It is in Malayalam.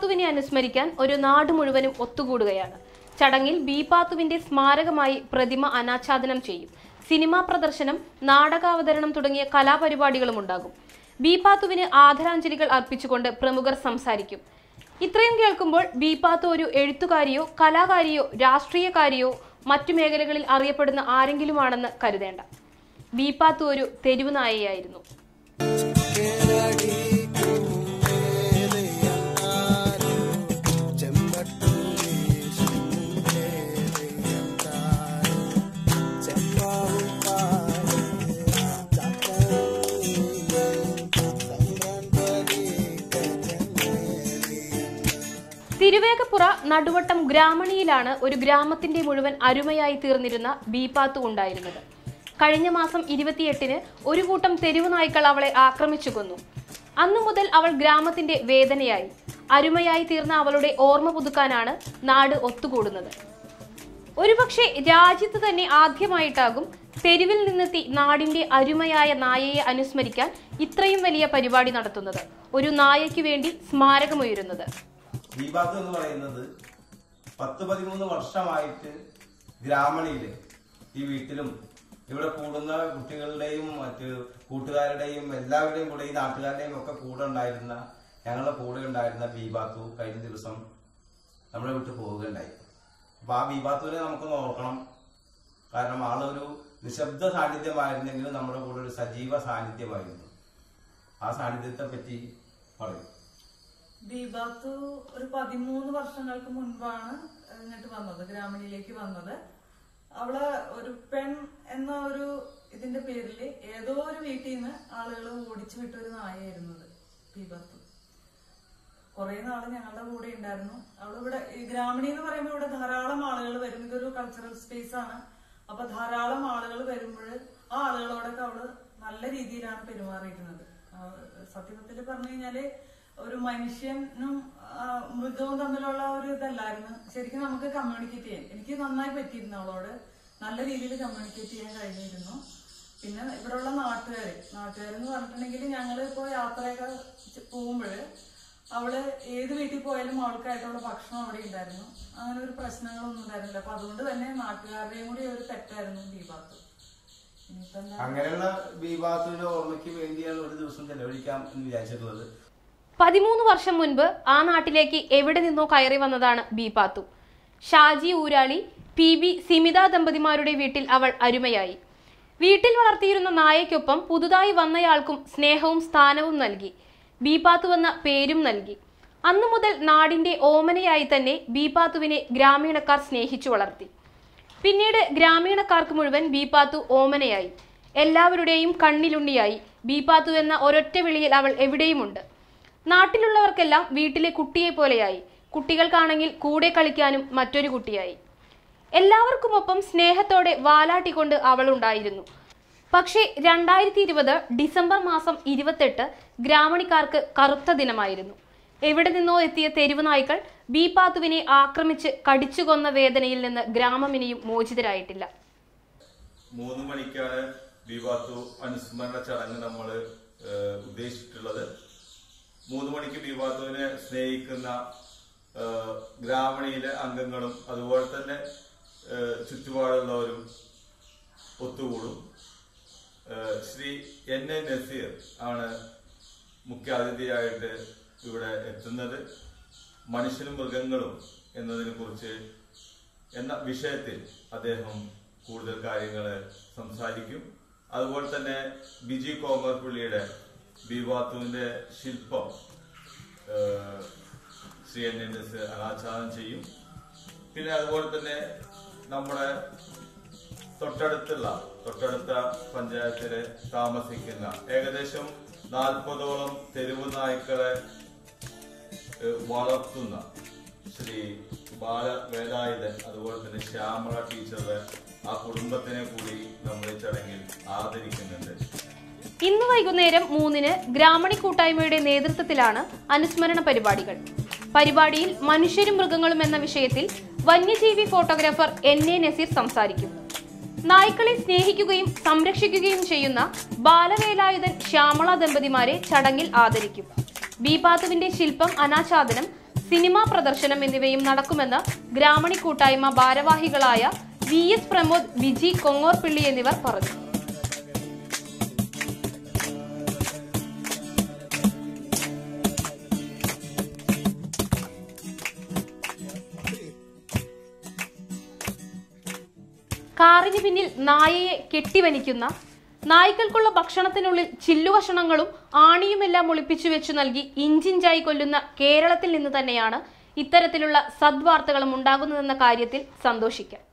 പാത്തുവിനെ അനുസ്മരിക്കാൻ ഒരു നാട് മുഴുവനും ഒത്തുകൂടുകയാണ് ചടങ്ങിൽ ബി പാത്തുവിന്റെ സ്മാരകമായി പ്രതിമ അനാച്ഛാദനം ചെയ്യും സിനിമാ പ്രദർശനം നാടകാവതരണം തുടങ്ങിയ കലാപരിപാടികളും ഉണ്ടാകും ബി പാത്തുവിന് ആദരാഞ്ജലികൾ അർപ്പിച്ചുകൊണ്ട് പ്രമുഖർ സംസാരിക്കും ഇത്രയും കേൾക്കുമ്പോൾ ബി പാത്തു ഒരു എഴുത്തുകാരിയോ കലാകാരിയോ രാഷ്ട്രീയക്കാരിയോ മറ്റു മേഖലകളിൽ അറിയപ്പെടുന്ന ആരെങ്കിലുമാണെന്ന് കരുതേണ്ട ബി പാത്തു ഒരു തെരുവ് നായയായിരുന്നു തിരുവേഗപ്പുറ നടുവട്ടം ഗ്രാമണിയിലാണ് ഒരു ഗ്രാമത്തിന്റെ മുഴുവൻ അരുമയായി തീർന്നിരുന്ന ബീപാത്തു ഉണ്ടായിരുന്നത് കഴിഞ്ഞ മാസം ഇരുപത്തിയെട്ടിന് ഒരു കൂട്ടം തെരുവ് നായ്ക്കൾ അവളെ ആക്രമിച്ചു കൊന്നു അന്നു മുതൽ അവൾ ഗ്രാമത്തിന്റെ വേദനയായി അരുമയായി തീർന്ന അവളുടെ ഓർമ്മ പുതുക്കാനാണ് നാട് ഒത്തുകൂടുന്നത് ഒരുപക്ഷെ രാജ്യത്ത് തന്നെ ആദ്യമായിട്ടാകും തെരുവിൽ നിന്നെത്തി നാടിന്റെ അരുമയായ നായയെ അനുസ്മരിക്കാൻ ഇത്രയും വലിയ പരിപാടി നടത്തുന്നത് ഒരു നായയ്ക്ക് വേണ്ടി സ്മാരകമുയരുന്നത് ദീപാത്ത് എന്ന് പറയുന്നത് പത്ത് പതിമൂന്ന് വർഷമായിട്ട് ഗ്രാമണിയില് ഈ വീട്ടിലും ഇവിടെ കൂടുന്ന കുട്ടികളുടെയും മറ്റ് കൂട്ടുകാരുടെയും എല്ലാവരുടെയും കൂടെ ഈ നാട്ടുകാരുടെയും ഒക്കെ കൂടെ ഉണ്ടായിരുന്ന ഞങ്ങളുടെ കൂടെ ഉണ്ടായിരുന്ന ബീബാത്തു കഴിഞ്ഞ ദിവസം നമ്മളെ വിട്ട് പോവുകയുണ്ടായി അപ്പൊ ആ ബീബാത്തുവിനെ നമുക്കൊന്ന് ഓർക്കണം കാരണം ആളൊരു നിശബ്ദ സാന്നിധ്യമായിരുന്നെങ്കിലും നമ്മുടെ കൂടെ ഒരു സജീവ സാന്നിധ്യമായിരുന്നു ആ സാന്നിധ്യത്തെ പറ്റി പറയും ദീപാത്തു ഒരു പതിമൂന്ന് വർഷങ്ങൾക്ക് മുൻപാണ് ഇങ്ങോട്ട് വന്നത് ഗ്രാമീണിലേക്ക് വന്നത് അവള് ഒരു പെൺ എന്ന ഒരു ഇതിന്റെ പേരില് ഏതോ ഒരു വീട്ടിൽ നിന്ന് ആളുകൾ ഓടിച്ചു വിട്ട ഒരു നായായിരുന്നത് ദീപാത്തു കുറെ നാള് ഞങ്ങളുടെ കൂടെ ഉണ്ടായിരുന്നു അവള് ഇവിടെ ഈ ഗ്രാമീണി എന്ന് പറയുമ്പോൾ ഇവിടെ ധാരാളം ആളുകൾ വരും ഇതൊരു കൾച്ചറൽ സ്പേസ് ആണ് അപ്പൊ ധാരാളം ആളുകൾ വരുമ്പോൾ ആ ആളുകളോടൊക്കെ അവള് നല്ല രീതിയിലാണ് പെരുമാറിയിരുന്നത് ആ, സത്യത്തിൽ പറഞ്ഞു കഴിഞ്ഞാല് ഒരു മനുഷ്യനും ആ, മൃഗവും തമ്മിലുള്ള ഒരു ഇതല്ലായിരുന്നു ശരിക്കും നമുക്ക് കമ്മ്യൂണിക്കേറ്റ് ചെയ്യാൻ എനിക്ക് നന്നായി പറ്റിയിരുന്നു അവളോട് നല്ല രീതിയിൽ കമ്മ്യൂണിക്കേറ്റ് ചെയ്യാൻ കഴിഞ്ഞിരുന്നു പിന്നെ ഇവിടെയുള്ള നാട്ടുകാര് നാട്ടുകാരെന്ന് പറഞ്ഞിട്ടുണ്ടെങ്കിൽ ഞങ്ങൾ ഇപ്പോൾ യാത്രയൊക്കെ പോകുമ്പോൾ അവള് ഏത് വീട്ടിൽ പോയാലും അവൾക്കായിട്ടുള്ള ഭക്ഷണം അവിടെ ഉണ്ടായിരുന്നു അങ്ങനെ ഒരു പ്രശ്നങ്ങളൊന്നും ഉണ്ടായിരുന്നില്ല അപ്പൊ അതുകൊണ്ട് തന്നെ നാട്ടുകാരുടെയും കൂടി ഒരു തെറ്റായിരുന്നു ദീപാത്ത് ഇനിയിപ്പോ എന്താ അങ്ങനെയുള്ള ബീബാത്തുവിന്റെ ഓർമ്മയ്ക്ക് വേണ്ടിയാണ് ഒരു ദിവസം ചെലവഴിക്കാം എന്ന് വിചാരിച്ചിട്ടുള്ളത് പതിമൂന്ന് വർഷം മുൻപ് ആ നാട്ടിലേക്ക് എവിടെ നിന്നോ കയറി വന്നതാണ് B Pathu Shaji Urali P B Simitha ദമ്പതിമാരുടെ വീട്ടിൽ അവൾ അരുമയായി വീട്ടിൽ വളർത്തിയിരുന്ന നായയ്ക്കൊപ്പം പുതുതായി വന്നയാൾക്കും സ്നേഹവും സ്ഥാനവും നൽകി ബി പാത്തു എന്ന പേരും നൽകി അന്നു മുതൽ നാടിന്റെ ഓമനയായി തന്നെ ബി പാത്തുവിനെ ഗ്രാമീണക്കാർ സ്നേഹിച്ചു വളർത്തി പിന്നീട് ഗ്രാമീണക്കാർക്ക് മുഴുവൻ ബീപാത്തു ഓമനയായി എല്ലാവരുടെയും കണ്ണിലുണ്ണിയായി ബീപാത്തു എന്ന ഒരൊറ്റ വിളിയിൽ അവൾ എവിടെയുമുണ്ട് നാട്ടിലുള്ളവർക്കെല്ലാം വീട്ടിലെ കുട്ടിയെ പോലെയായി കുട്ടികൾക്കാണെങ്കിൽ കൂടെ കളിക്കാനും മറ്റൊരു കുട്ടിയായി എല്ലാവർക്കുമൊപ്പം സ്നേഹത്തോടെ വാലാട്ടിക്കൊണ്ട് അവൾ ഉണ്ടായിരുന്നു പക്ഷേ രണ്ടായിരത്തി ഇരുപത് ഡിസംബർ മാസം ഇരുപത്തെട്ട് ഗ്രാമണിക്കാർക്ക് കറുത്ത ദിനമായിരുന്നു എവിടെ നിന്നോ എത്തിയ തെരുവ് നായ്ക്കൾ ബീപാത്തുവിനെ ആക്രമിച്ച് കടിച്ചു കൊന്ന വേദനയിൽ നിന്ന് ഗ്രാമം ഇനിയും മോചിതരായിട്ടില്ല മൂന്ന് മണിക്കാണ് ബിവാത്തു അനുസ്മരണ ചടങ്ങ് നമ്മൾ ഉദ്ദേശിച്ചിട്ടുള്ളത് മൂന്ന് മണിക്ക് ബിവാത്തുവിനെ സ്നേഹിക്കുന്ന ഏഹ്, ഗ്രാമണിയിലെ അംഗങ്ങളും അതുപോലെ തന്നെ ഏഹ്, ചുറ്റുപാടുള്ളവരും ഒത്തുകൂടും ഏഹ്, ശ്രീ എൻ എ നസീർ ആണ് മുഖ്യാതിഥിയായിട്ട് ഇവിടെ എത്തുന്നത് മനുഷ്യനും മൃഗങ്ങളും എന്നതിനെ കുറിച്ച് എന്ന വിഷയത്തിൽ അദ്ദേഹം കൂടുതൽ കാര്യങ്ങൾ സംസാരിക്കും അതുപോലെ തന്നെ ബിജി കോമർപുള്ളിയുടെ ബിവാത്തുവിന്റെ ശില്പം ഏഹ്, ശ്രീ എൻ എൻ എസ് അനാച്ഛാദനം ചെയ്യും പിന്നെ അതുപോലെ തന്നെ നമ്മുടെ തൊട്ടടുത്തുള്ള തൊട്ടടുത്ത പഞ്ചായത്തില് താമസിക്കുന്ന ഏകദേശം നാൽപ്പതോളം തെരുവ് നായ്ക്കളെ ഏഹ്, വളർത്തുന്ന ശ്രീ ബാലവേലായുധൻ അതുപോലെ തന്നെ ശ്യാമള ടീച്ചറുടെ ആ കുടുംബത്തിനെ കൂടി നമ്മൾ ഈ ചടങ്ങിൽ ആദരിക്കുന്നുണ്ട് ഇന്ന് വൈകുന്നേരം മൂന്നിന് ഗ്രാമണി കൂട്ടായ്മയുടെ നേതൃത്വത്തിലാണ് അനുസ്മരണ പരിപാടികൾ പരിപാടിയിൽ മനുഷ്യരും മൃഗങ്ങളും എന്ന വിഷയത്തിൽ വന്യജീവി ഫോട്ടോഗ്രാഫർ എൻ എ നസീർ സംസാരിക്കും നായ്ക്കളെ സ്നേഹിക്കുകയും സംരക്ഷിക്കുകയും ചെയ്യുന്ന ബാലവേലായുധൻ ശ്യാമള ദമ്പതിമാരെ ചടങ്ങിൽ ആദരിക്കും ബി പാത്തുവിന്റെ ശില്പം അനാച്ഛാദനം സിനിമാ പ്രദർശനം എന്നിവയും നടക്കുമെന്ന് ഗ്രാമണി കൂട്ടായ്മ ഭാരവാഹികളായ വി എസ് പ്രമോദ് വിജി കൊങ്ങോർപിള്ളി എന്നിവർ പറഞ്ഞു കാറിന് പിന്നിൽ നായയെ കെട്ടിവനിക്കുന്ന നായ്ക്കൾക്കുള്ള ഭക്ഷണത്തിനുള്ളിൽ ചില്ലുകഷണങ്ങളും ആണിയുമെല്ലാം ഒളിപ്പിച്ചു വെച്ചു നൽകി ഇഞ്ചിഞ്ചായി കൊല്ലുന്ന കേരളത്തിൽ നിന്ന് തന്നെയാണ് ഇത്തരത്തിലുള്ള സദ്വാർത്തകളും ഉണ്ടാകുന്നതെന്ന കാര്യത്തിൽ സന്തോഷിക്കാം